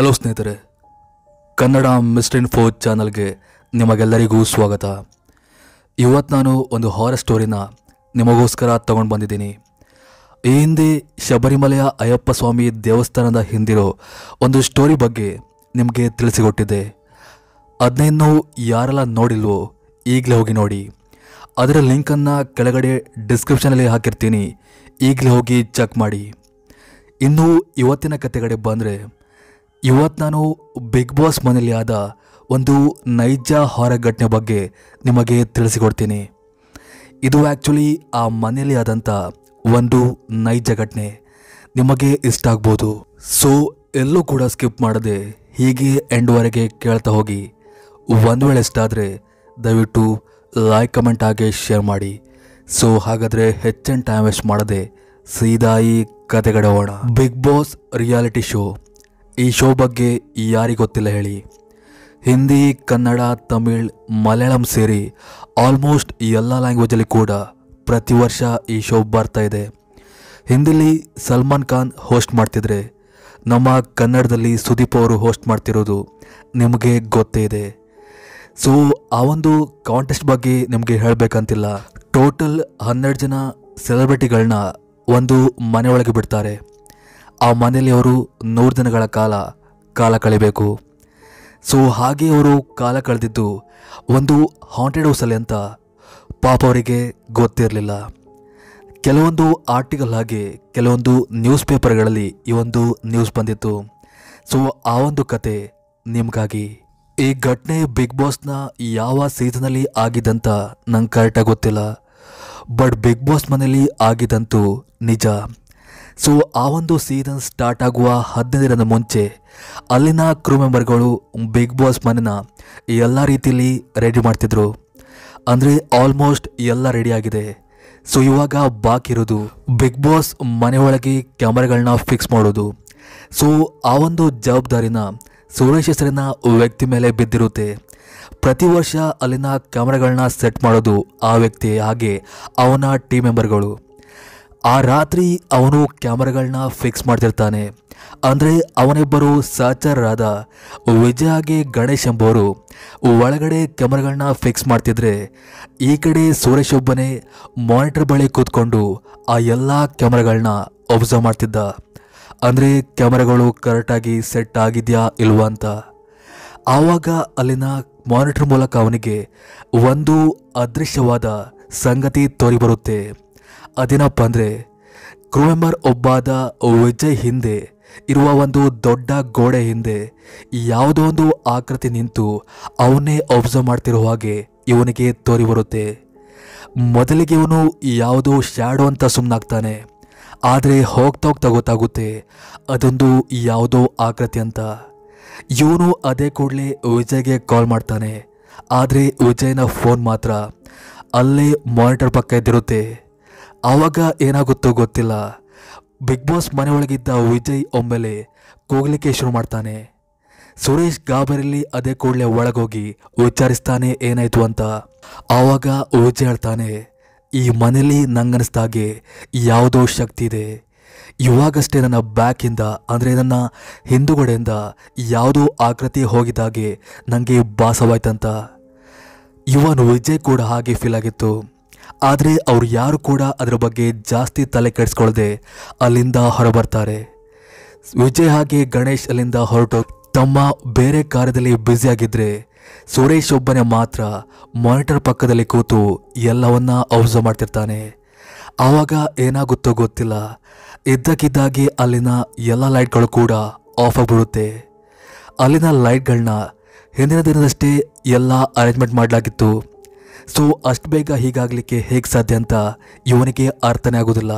hello ಸ್ನೇಹಿತರೆ Kannada mister info ಚಾನಲ್ಗೆ ನಿಮಗೆಲ್ಲರಿಗೂ ಸ್ವಾಗತ ಇವತ್ತು ನಾನು ಒಂದು ಹಾರರ್ ಸ್ಟೋರಿನ ನಿಮಗೋಸ್ಕರ ತಗೊಂಡು ಬಂದಿದ್ದೀನಿ ಈ ಹಿಂದೆ ಶಬರಿಮಲೆಯ ಅಯ್ಯಪ್ಪ ಸ್ವಾಮಿ ದೇವಸ್ಥಾನದ ಹಿಂದಿರೋ ಒಂದು ಸ್ಟೋರಿ ಬಗ್ಗೆ ನಿಮಗೆ ತಿಳಿಸಿಕೊಟ್ಟಿದ್ದೆ ಅದನ್ನೇನು ಯಾರೆಲ್ಲ ನೋಡಿಲ್ವೋ ಈಗಲೇ ಹೋಗಿ ನೋಡಿ ಅದರ ಲಿಂಕನ್ನು ಕೆಳಗಡೆ ಡಿಸ್ಕ್ರಿಪ್ಷನಲ್ಲಿ ಹಾಕಿರ್ತೀನಿ ಈಗಲೇ ಹೋಗಿ ಚೆಕ್ ಮಾಡಿ ಇನ್ನು ಇವತ್ತಿನ ಕತೆಗಡೆ ಬಂದರೆ ಇವತ್ತು ನಾನು ಬಿಗ್ ಬಾಸ್ ಮನೆಯಲ್ಲಿ ಆದ ಒಂದು ನೈಜ ಹೊರ ಘಟನೆ ಬಗ್ಗೆ ನಿಮಗೆ ತಿಳಿಸಿಕೊಡ್ತೀನಿ ಇದು ಆ್ಯಕ್ಚುಲಿ ಆ ಮನೆಯಲ್ಲಿ ಆದಂಥ ಒಂದು ನೈಜ ಘಟನೆ ನಿಮಗೆ ಇಷ್ಟ ಆಗ್ಬೋದು ಸೊ ಎಲ್ಲೂ ಕೂಡ ಸ್ಕಿಪ್ ಮಾಡದೆ ಹೀಗೆ ಎಂಡ್ವರೆಗೆ ಕೇಳ್ತಾ ಹೋಗಿ ಒಂದು ವೇಳೆ ಇಷ್ಟ ಆದರೆ ದಯವಿಟ್ಟು ಲೈಕ್ ಕಮೆಂಟ್ ಹಾಗೆ ಶೇರ್ ಮಾಡಿ ಸೊ ಹಾಗಾದರೆ ಹೆಚ್ಚಿನ ಟೈಮ್ ವೇಸ್ಟ್ ಮಾಡದೆ ಸೀದಾ ಈ ಕತೆಗಡೆ ಹೋಗೋಣ ಬಿಗ್ ಬಾಸ್ ರಿಯಾಲಿಟಿ ಶೋ ಈ ಶೋ ಬಗ್ಗೆ ಯಾರಿಗೆ ಗೊತ್ತಿಲ್ಲ ಹೇಳಿ ಹಿಂದಿ ಕನ್ನಡ ತಮಿಳ್ ಮಲಯಾಳಂ ಸೇರಿ ಆಲ್ಮೋಸ್ಟ್ ಎಲ್ಲ ಲ್ಯಾಂಗ್ವೇಜಲ್ಲಿ ಕೂಡ ಪ್ರತಿ ವರ್ಷ ಈ ಶೋ ಬರ್ತಾ ಇದೆ ಹಿಂದಿಲಿ ಸಲ್ಮಾನ್ ಖಾನ್ ಹೋಸ್ಟ್ ಮಾಡ್ತಿದ್ರೆ ನಮ್ಮ ಕನ್ನಡದಲ್ಲಿ ಸುದೀಪ್ ಅವರು ಹೋಸ್ಟ್ ಮಾಡ್ತಿರೋದು ನಿಮಗೆ ಗೊತ್ತೇ ಇದೆ ಸೊ ಆ ಒಂದು ಕಾಂಟೆಸ್ಟ್ ಬಗ್ಗೆ ನಿಮಗೆ ಹೇಳಬೇಕಂತಿಲ್ಲ ಟೋಟಲ್ ಹನ್ನೆರಡು ಜನ ಸೆಲೆಬ್ರಿಟಿಗಳನ್ನ ಒಂದು ಮನೆ ಒಳಗೆ ಬಿಡ್ತಾರೆ ಆ ಮನೆಯಲ್ಲಿ ಅವರು ನೂರು ದಿನಗಳ ಕಾಲ ಕಾಲ ಕಳಿಬೇಕು ಸೊ ಹಾಗೆ ಅವರು ಕಾಲ ಕಳೆದಿದ್ದು ಒಂದು ಹಾಂಟೆಡ್ ಹೌಸಲ್ಲಿ ಅಂತ ಪಾಪ ಅವರಿಗೆ ಗೊತ್ತಿರಲಿಲ್ಲ ಕೆಲವೊಂದು ಆರ್ಟಿಕಲ್ ಹಾಗೆ ಕೆಲವೊಂದು ನ್ಯೂಸ್ ಪೇಪರ್ಗಳಲ್ಲಿ ಈ ಒಂದು ನ್ಯೂಸ್ ಬಂದಿತ್ತು ಸೊ ಆ ಒಂದು ಕತೆ ನಿಮಗಾಗಿ ಈ ಘಟನೆ ಬಿಗ್ ಬಾಸ್ನ ಯಾವ ಸೀಸನಲ್ಲಿ ಆಗಿದ್ದಂತ ನಂಗೆ ಕರೆಕ್ಟಾಗಿ ಗೊತ್ತಿಲ್ಲ ಬಟ್ ಬಿಗ್ ಬಾಸ್ ಮನೇಲಿ ಆಗಿದ್ದಂತೂ ನಿಜ ಸೊ ಆ ಒಂದು ಸೀಸನ್ ಸ್ಟಾರ್ಟ್ ಆಗುವ ಹದಿನೈದು ದಿನದ ಮುಂಚೆ ಅಲ್ಲಿನ ಕ್ರೂ ಮೆಂಬರ್ಗಳು ಬಿಗ್ ಬಾಸ್ ಮನೆನ ಎಲ್ಲ ರೀತಿಯಲ್ಲಿ ರೆಡಿ ಮಾಡ್ತಿದ್ರು ಅಂದರೆ ಆಲ್ಮೋಸ್ಟ್ ಎಲ್ಲ ರೆಡಿ ಆಗಿದೆ ಸೊ ಇವಾಗ ಬಾಕಿ ಇರೋದು ಬಿಗ್ ಬಾಸ್ ಮನೆ ಒಳಗೆ ಕ್ಯಾಮರಾಗಳನ್ನ ಫಿಕ್ಸ್ ಮಾಡೋದು ಸೊ ಆ ಒಂದು ಜವಾಬ್ದಾರಿನ ಸುರೇಶ್ ಹೆಸರಿನ ವ್ಯಕ್ತಿ ಮೇಲೆ ಬಿದ್ದಿರುತ್ತೆ ಪ್ರತಿ ವರ್ಷ ಅಲ್ಲಿನ ಕ್ಯಾಮ್ರಾಗಳನ್ನ ಸೆಟ್ ಮಾಡೋದು ಆ ವ್ಯಕ್ತಿ ಹಾಗೆ ಅವನ ಟೀಮ್ ಮೆಂಬರ್ಗಳು ಆ ರಾತ್ರಿ ಅವನು ಕ್ಯಾಮರಾಗಳನ್ನ ಫಿಕ್ಸ್ ಮಾಡ್ತಿರ್ತಾನೆ ಅಂದರೆ ಅವನಿಬ್ಬರು ಸಹಚರರಾದ ವಿಜಯ್ ಹಾಗೆ ಗಣೇಶ್ ಎಂಬುವರು ಒಳಗಡೆ ಕ್ಯಾಮರಾಗಳನ್ನ ಫಿಕ್ಸ್ ಮಾಡ್ತಿದ್ರೆ ಈ ಕಡೆ ಸುರೇಶ್ ಒಬ್ಬನೇ ಮಾನಿಟರ್ ಬಳಿ ಕೂತ್ಕೊಂಡು ಆ ಎಲ್ಲ ಕ್ಯಾಮರಾಗಳನ್ನ ಒಬ್ಸರ್ವ್ ಮಾಡ್ತಿದ್ದ ಅಂದರೆ ಕ್ಯಾಮರಾಗಳು ಕರೆಕ್ಟಾಗಿ ಸೆಟ್ ಆಗಿದೆಯಾ ಇಲ್ವಾ ಅಂತ ಆವಾಗ ಅಲ್ಲಿನ ಮಾನಿಟರ್ ಮೂಲಕ ಅವನಿಗೆ ಒಂದು ಅದೃಶ್ಯವಾದ ಸಂಗತಿ ತೋರಿಬರುತ್ತೆ ಅದೇನಪ್ಪ ಅಂದರೆ ಕ್ರೂ ಮೆಂಬರ್ ಒಬ್ಬಾದ ವಿಜಯ್ ಹಿಂದೆ ಇರುವ ಒಂದು ದೊಡ್ಡ ಗೋಡೆ ಹಿಂದೆ ಯಾವುದೋ ಒಂದು ಆಕೃತಿ ನಿಂತು ಅವನ್ನೇ ಒಬ್ಸರ್ವ್ ಮಾಡ್ತಿರೋ ಹಾಗೆ ಇವನಿಗೆ ತೋರಿ ಬರುತ್ತೆ ಮೊದಲಿಗೆ ಇವನು ಯಾವುದೋ ಶ್ಯಾಡೋ ಅಂತ ಸುಮ್ಮನಾಗ್ತಾನೆ ಆದರೆ ಹೋಗ್ತಾ ಹೋಗ್ತಾ ಗೊತ್ತಾಗುತ್ತೆ ಅದೊಂದು ಯಾವುದೋ ಆಕೃತಿ ಅಂತ ಇವನು ಅದೇ ಕೂಡಲೇ ವಿಜಯ್ಗೆ ಕಾಲ್ ಮಾಡ್ತಾನೆ ಆದರೆ ವಿಜಯ್ನ ಫೋನ್ ಮಾತ್ರ ಅಲ್ಲೇ ಮಾನಿಟರ್ ಪಕ್ಕ ಇದ್ದಿರುತ್ತೆ ಆವಾಗ ಏನಾಗುತ್ತೋ ಗೊತ್ತಿಲ್ಲ ಬಿಗ್ ಬಾಸ್ ಮನೆಯೊಳಗಿದ್ದ ವಿಜಯ್ ಒಮ್ಮೆಲೆ ಕೂಗ್ಲಿಕ್ಕೆ ಶುರು ಮಾಡ್ತಾನೆ ಸುರೇಶ್ ಗಾಬರಿಲಿ ಅದೇ ಕೂಡಲೇ ಒಳಗೋಗಿ ವಿಚಾರಿಸ್ತಾನೆ ಏನಾಯ್ತು ಅಂತ ಆವಾಗ ವಿಜಯ್ ಹೇಳ್ತಾನೆ ಈ ಮನೇಲಿ ನಂಗನಿಸ್ದಾಗೆ ಯಾವುದೋ ಶಕ್ತಿ ಇದೆ ಇವಾಗಷ್ಟೇ ನನ್ನ ಬ್ಯಾಕಿಂದ ಅಂದರೆ ನನ್ನ ಹಿಂದುಗಡೆಯಿಂದ ಯಾವುದೋ ಆಕೃತಿ ಹೋಗಿದ್ದಾಗೆ ನನಗೆ ಭಾಸವಾಯ್ತಂತ ಇವನು ವಿಜಯ್ ಕೂಡ ಹಾಗೆ ಫೀಲ್ ಆಗಿತ್ತು ಆದರೆ ಅವ್ರು ಯಾರು ಕೂಡ ಅದರ ಬಗ್ಗೆ ಜಾಸ್ತಿ ತಲೆ ಕೆಡಿಸ್ಕೊಳ್ಳದೆ ಅಲ್ಲಿಂದ ಹೊರಬರ್ತಾರೆ ವಿಜಯ್ ಹಾಗೆ ಗಣೇಶ್ ಅಲ್ಲಿಂದ ಹೊರಟು ತಮ್ಮ ಬೇರೆ ಕಾರ್ಯದಲ್ಲಿ ಬ್ಯುಸಿಯಾಗಿದ್ದರೆ ಸುರೇಶ್ ಒಬ್ಬನೇ ಮಾತ್ರ ಮಾನಿಟರ್ ಪಕ್ಕದಲ್ಲಿ ಕೂತು ಎಲ್ಲವನ್ನ ಅಬ್ಸರ್ವ್ ಮಾಡ್ತಿರ್ತಾನೆ ಆವಾಗ ಏನಾಗುತ್ತೋ ಗೊತ್ತಿಲ್ಲ ಇದ್ದಕ್ಕಿದ್ದಾಗೆ ಅಲ್ಲಿನ ಎಲ್ಲ ಲೈಟ್ಗಳು ಕೂಡ ಆಫ್ ಆಗಿಬಿಡುತ್ತೆ ಅಲ್ಲಿನ ಲೈಟ್ಗಳನ್ನ ಹಿಂದಿನ ದಿನದಷ್ಟೇ ಎಲ್ಲ ಅರೇಂಜ್ಮೆಂಟ್ ಮಾಡಲಾಗಿತ್ತು ಸೊ ಅಷ್ಟು ಬೇಗ ಹೀಗಾಗಲಿಕ್ಕೆ ಹೇಗೆ ಸಾಧ್ಯ ಅಂತ ಇವನಿಗೆ ಅರ್ಥನೇ ಆಗೋದಿಲ್ಲ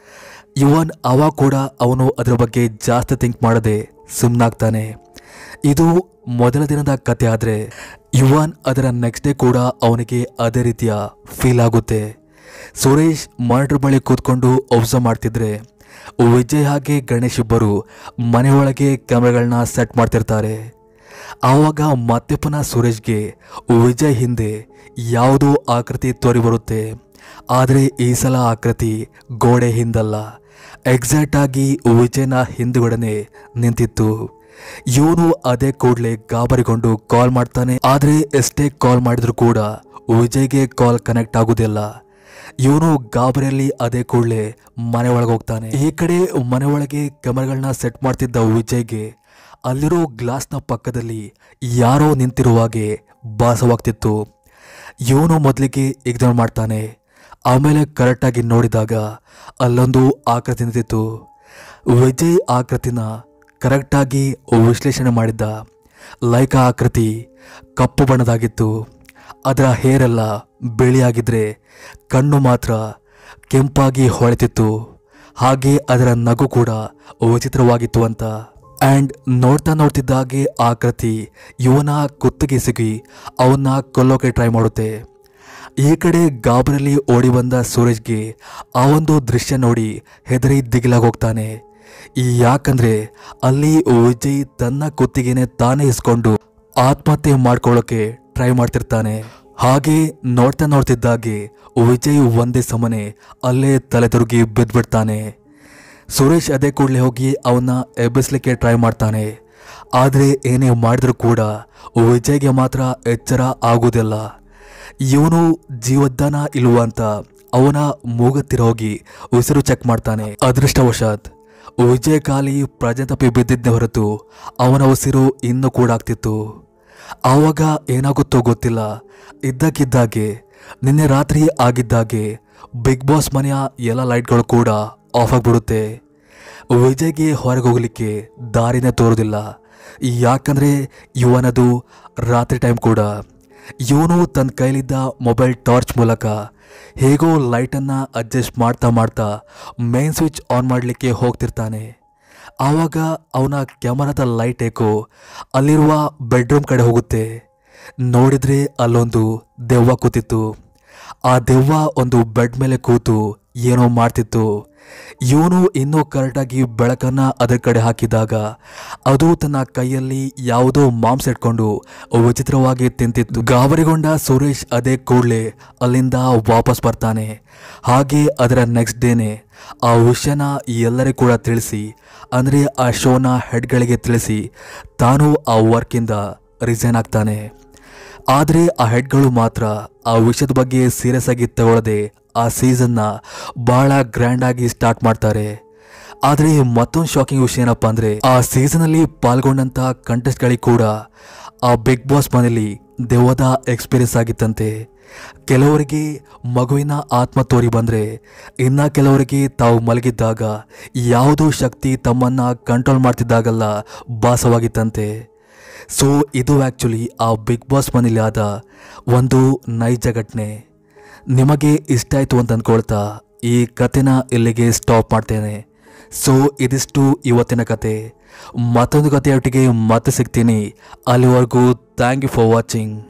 ಇವನ್ ಅವ ಕೂಡ ಅವನು ಅದರ ಬಗ್ಗೆ ಜಾಸ್ತಿ ಥಿಂಕ್ ಮಾಡದೆ ಸುಮ್ಮನಾಗ್ತಾನೆ ಇದು ಮೊದಲ ದಿನದ ಕತೆ ಆದರೆ ಯುವನ್ ಅದರ ನೆಕ್ಸ್ಟ್ ಡೇ ಕೂಡ ಅವನಿಗೆ ಅದೇ ರೀತಿಯ ಫೀಲ್ ಆಗುತ್ತೆ ಸುರೇಶ್ ಮಾನಿಟರ್ ಬಳಿ ಕೂತ್ಕೊಂಡು ಒಬ್ಸರ್ವ್ ಮಾಡ್ತಿದ್ರೆ ವಿಜಯ್ ಹಾಗೆ ಗಣೇಶ್ ಇಬ್ಬರು ಮನೆಯೊಳಗೆ ಕ್ಯಾಮ್ರಾಗಳನ್ನ ಸೆಟ್ ಮಾಡ್ತಿರ್ತಾರೆ ಆವಾಗ ಮತ್ತೆ ಪುನಃ ಸುರೇಶ್ಗೆ ವಿಜಯ್ ಹಿಂದೆ ಯಾವುದೋ ಆಕೃತಿ ತೋರಿ ಬರುತ್ತೆ ಆದರೆ ಈ ಸಲ ಆಕೃತಿ ಗೋಡೆ ಹಿಂದಲ್ಲ ಎಕ್ಸಾಕ್ಟ್ ಆಗಿ ವಿಜಯ್ನ ಹಿಂದುಗಡೆನೆ ನಿಂತಿತ್ತು ಇವನು ಅದೇ ಕೂಡಲೇ ಗಾಬರಿಗೊಂಡು ಕಾಲ್ ಮಾಡ್ತಾನೆ ಆದ್ರೆ ಎಷ್ಟೇ ಕಾಲ್ ಮಾಡಿದ್ರು ಕೂಡ ವಿಜಯ್ಗೆ ಕಾಲ್ ಕನೆಕ್ಟ್ ಆಗುದಿಲ್ಲ ಇವನು ಗಾಬರಿಯಲ್ಲಿ ಅದೇ ಕೂಡಲೇ ಮನೆ ಒಳಗೆ ಹೋಗ್ತಾನೆ ಈ ಕಡೆ ಮನೆ ಒಳಗೆ ಕ್ಯಾಮರಾಗಳನ್ನ ಸೆಟ್ ಮಾಡ್ತಿದ್ದ ವಿಜಯ್ಗೆ ಅಲ್ಲಿರೋ ಗ್ಲಾಸ್ನ ಪಕ್ಕದಲ್ಲಿ ಯಾರೋ ನಿಂತಿರುವಾಗೆ ಭಾಸವಾಗ್ತಿತ್ತು ಇವನು ಮೊದಲಿಗೆ ಇಗ್ನೋರ್ ಮಾಡ್ತಾನೆ ಆಮೇಲೆ ಕರೆಕ್ಟಾಗಿ ನೋಡಿದಾಗ ಅಲ್ಲೊಂದು ಆಕೃತಿ ನಿಂತಿತ್ತು ವಿಜಯ್ ಆಕೃತಿನ ಕರೆಕ್ಟಾಗಿ ವಿಶ್ಲೇಷಣೆ ಮಾಡಿದ್ದ ಲೈಕ ಆಕೃತಿ ಕಪ್ಪು ಬಣ್ಣದಾಗಿತ್ತು ಅದರ ಹೇರೆಲ್ಲ ಬಿಳಿಯಾಗಿದ್ರೆ ಕಣ್ಣು ಮಾತ್ರ ಕೆಂಪಾಗಿ ಹೊಳೆತಿತ್ತು ಹಾಗೆ ಅದರ ನಗು ಕೂಡ ವಿಚಿತ್ರವಾಗಿತ್ತು ಅಂತ ಆ್ಯಂಡ್ ನೋಡ್ತಾ ನೋಡ್ತಿದ್ದಾಗೆ ಆಕೃತಿ ಇವನ ಕುತ್ತಿಗೆ ಸಿಗಿ ಅವನ್ನ ಕೊಲ್ಲೋಕೆ ಟ್ರೈ ಮಾಡುತ್ತೆ ಈ ಕಡೆ ಗಾಬರಿಯಲ್ಲಿ ಓಡಿ ಬಂದ ಸೂರಜ್ಗೆ ಆ ಒಂದು ದೃಶ್ಯ ನೋಡಿ ಹೆದರಿ ದಿಗಿಲಾಗೋಗ್ತಾನೆ ಈ ಯಾಕಂದ್ರೆ ಅಲ್ಲಿ ವಿಜಯ್ ತನ್ನ ಕುತ್ತಿಗೆನೆ ತಾನೇ ಇಸ್ಕೊಂಡು ಆತ್ಮಹತ್ಯೆ ಮಾಡ್ಕೊಳ್ಳೋಕೆ ಟ್ರೈ ಮಾಡ್ತಿರ್ತಾನೆ ಹಾಗೆ ನೋಡ್ತಾ ನೋಡ್ತಿದ್ದಾಗೆ ವಿಜಯ್ ಒಂದೇ ಸಮನೆ ಅಲ್ಲೇ ತಲೆ ತಿರುಗಿ ಬಿದ್ದ್ಬಿಡ್ತಾನೆ ಸುರೇಶ್ ಅದೇ ಕೂಡಲೇ ಹೋಗಿ ಅವನ್ನ ಎಬ್ಬಿಸ್ಲಿಕ್ಕೆ ಟ್ರೈ ಮಾಡ್ತಾನೆ ಆದರೆ ಏನೇ ಮಾಡಿದ್ರೂ ಕೂಡ ವಿಜಯ್ಗೆ ಮಾತ್ರ ಎಚ್ಚರ ಆಗುವುದಿಲ್ಲ ಇವನು ಜೀವದಾನ ಇಲ್ವ ಅಂತ ಅವನ ಮೂಗತ್ತಿರ ಹೋಗಿ ಉಸಿರು ಚೆಕ್ ಮಾಡ್ತಾನೆ ಅದೃಷ್ಟವಶಾತ್ ವಿಜಯ್ ಖಾಲಿ ಪ್ರಜೆ ತಪ್ಪಿ ಬಿದ್ದಿದ್ದೆ ಹೊರತು ಅವನ ಉಸಿರು ಇನ್ನೂ ಕೂಡ ಆಗ್ತಿತ್ತು ಆವಾಗ ಏನಾಗುತ್ತೋ ಗೊತ್ತಿಲ್ಲ ಇದ್ದಕ್ಕಿದ್ದಾಗೆ ನಿನ್ನೆ ರಾತ್ರಿ ಆಗಿದ್ದಾಗೆ ಬಿಗ್ ಬಾಸ್ ಮನೆಯ ಎಲ್ಲ ಲೈಟ್ಗಳು ಕೂಡ ಆಫ್ ಆಗಿಬಿಡುತ್ತೆ ವಿಜಯ್ಗೆ ಹೊರಗೆ ಹೋಗ್ಲಿಕ್ಕೆ ದಾರಿನೇ ತೋರೋದಿಲ್ಲ ಯಾಕಂದ್ರೆ ಇವನದು ರಾತ್ರಿ ಟೈಮ್ ಕೂಡ ಇವನು ತನ್ನ ಕೈಲಿದ್ದ ಮೊಬೈಲ್ ಟಾರ್ಚ್ ಮೂಲಕ ಹೇಗೋ ಲೈಟನ್ನು ಅಡ್ಜಸ್ಟ್ ಮಾಡ್ತಾ ಮಾಡ್ತಾ ಮೇನ್ ಸ್ವಿಚ್ ಆನ್ ಮಾಡಲಿಕ್ಕೆ ಹೋಗ್ತಿರ್ತಾನೆ ಆವಾಗ ಅವನ ಕ್ಯಾಮರಾದ ಲೈಟ್ ಏಕೋ ಅಲ್ಲಿರುವ ಬೆಡ್ರೂಮ್ ಕಡೆ ಹೋಗುತ್ತೆ ನೋಡಿದ್ರೆ ಅಲ್ಲೊಂದು ದೆವ್ವ ಕೂತಿತ್ತು ಆ ದೆವ್ವ ಒಂದು ಬೆಡ್ ಮೇಲೆ ಕೂತು ಏನೋ ಮಾಡ್ತಿತ್ತು ಇವನು ಇನ್ನೂ ಕರೆಕ್ಟಾಗಿ ಬೆಳಕನ್ನ ಅದರ ಕಡೆ ಹಾಕಿದಾಗ ಅದು ತನ್ನ ಕೈಯಲ್ಲಿ ಯಾವುದೋ ಮಾಂಸ ಇಟ್ಕೊಂಡು ವಿಚಿತ್ರವಾಗಿ ತಿಂತಿತ್ತು ಗಾಬರಿಗೊಂಡ ಸುರೇಶ್ ಅದೇ ಕೂಡಲೇ ಅಲ್ಲಿಂದ ವಾಪಸ್ ಬರ್ತಾನೆ ಹಾಗೆ ಅದರ ನೆಕ್ಸ್ಟ್ ಡೇನೆ ಆ ವಿಷಯನ ಎಲ್ಲರಿಗೂ ಕೂಡ ತಿಳಿಸಿ ಅಂದರೆ ಆ ಶೋನ ಹೆಡ್ಗಳಿಗೆ ತಿಳಿಸಿ ತಾನು ಆ ವರ್ಕಿಂದ ರಿಸೈನ್ ಆಗ್ತಾನೆ ಆದರೆ ಆ ಹೆಡ್ಗಳು ಮಾತ್ರ ಆ ವಿಷಯದ ಬಗ್ಗೆ ಸೀರಿಯಸ್ ಆಗಿ ತಗೊಳ್ಳದೆ ಆ ಸೀಸನ್ನ ಬಹಳ ಗ್ರ್ಯಾಂಡ್ ಆಗಿ ಸ್ಟಾರ್ಟ್ ಮಾಡ್ತಾರೆ ಆದರೆ ಮತ್ತೊಂದು ಶಾಕಿಂಗ್ ವಿಷಯ ಏನಪ್ಪ ಅಂದರೆ ಆ ಸೀಸನಲ್ಲಿ ಪಾಲ್ಗೊಂಡಂಥ ಕಂಟೆಸ್ಟ್ಗಳಿಗೆ ಕೂಡ ಆ ಬಿಗ್ ಬಾಸ್ ಮನೇಲಿ ದೆವ್ವದ ಎಕ್ಸ್ಪೀರಿಯನ್ಸ್ ಆಗಿತ್ತಂತೆ ಕೆಲವರಿಗೆ ಮಗುವಿನ ಆತ್ಮ ತೋರಿ ಬಂದರೆ ಇನ್ನು ಕೆಲವರಿಗೆ ತಾವು ಮಲಗಿದ್ದಾಗ ಯಾವುದೋ ಶಕ್ತಿ ತಮ್ಮನ್ನು ಕಂಟ್ರೋಲ್ ಮಾಡ್ತಿದ್ದಾಗಲ್ಲ ಭಾಸವಾಗಿತ್ತಂತೆ ಸೊ ಇದು ಆ್ಯಕ್ಚುಲಿ ಆ ಬಿಗ್ ಬಾಸ್ ಮನೇಲಿ ಆದ ಒಂದು ನೈಜ ಘಟನೆ ನಿಮಗೆ ಇಷ್ಟ ಆಯಿತು ಅಂತ ಅಂದ್ಕೊಳ್ತಾ ಈ ಕತೆನ ಇಲ್ಲಿಗೆ ಸ್ಟಾಪ್ ಮಾಡ್ತೇನೆ ಸೊ ಇದಿಷ್ಟು ಇವತ್ತಿನ ಕತೆ ಮತ್ತೊಂದು ಕಥೆಯೊಟ್ಟಿಗೆ ಮತ್ತೆ ಸಿಗ್ತೀನಿ ಅಲ್ಲಿವರೆಗೂ ಥ್ಯಾಂಕ್ ಯು ಫಾರ್ ವಾಚಿಂಗ್